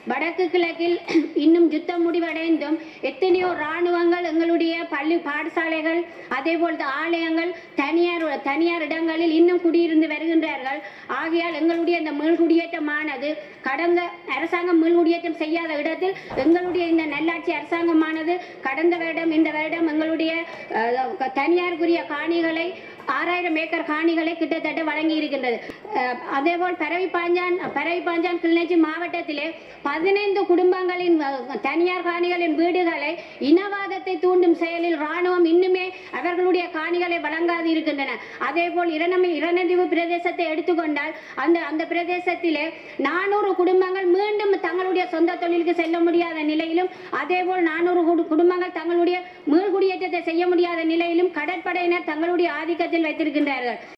வடக்கு கிழக்கில் இன்னும் யுத்தம் முடிவடைந்தும் எத்தனையோ இராணுவங்கள் எங்களுடைய பள்ளி பாடசாலைகள் அதேபோல் ஆலயங்கள் தனியார் தனியார் இடங்களில் இன்னும் குடியிருந்து வருகின்றார்கள் ஆகையால் எங்களுடைய இந்த மீள்குடியேற்றமானது கடந்த அரசாங்கம் மீள்குடியேற்றம் செய்யாத இடத்தில் எங்களுடைய இந்த நல்லாட்சி அரசாங்கமானது கடந்த வருடம் இந்த வருடம் எங்களுடைய அஹ், தனியாருக்குரிய காணிகளை ஆறாயிரம் ஏக்கர் காணிகளை கிட்டத்தட்ட வழங்கி இருக்கின்றது அஹ், அதேபோல் பரவி பாஞ்சான் பரவி பாஞ்சான் கிளிநொச்சி மாவட்டத்திலே பதினைந்து குடும்பங்களின் அஹ், தனியார் காணிகளின் வீடுகளை இனவாதத்தை தூண்டும் செயலில் இராணுவம் இன்னுமே அவர்களுடைய காணிகளை வழங்காது இருக்கின்றன அதேபோல் இரணமி இரணதீவு பிரதேசத்தை எடுத்துக்கொண்டால் அந்த அந்த பிரதேசத்திலே நானூறு குடும்பங்கள் மீண்டும் தங்களுடைய சொந்த தொழிலுக்கு செல்ல முடியாத நிலையிலும் அதேபோல் நானூறு குடும்பங்கள் தங்களுடைய மீள்குடியேற்றத்தை செய்ய முடியாத நிலையிலும் கடற்படையினர் தங்களுடைய ஆதிக்கத்தில் வைத்திருக்கின்றார்கள்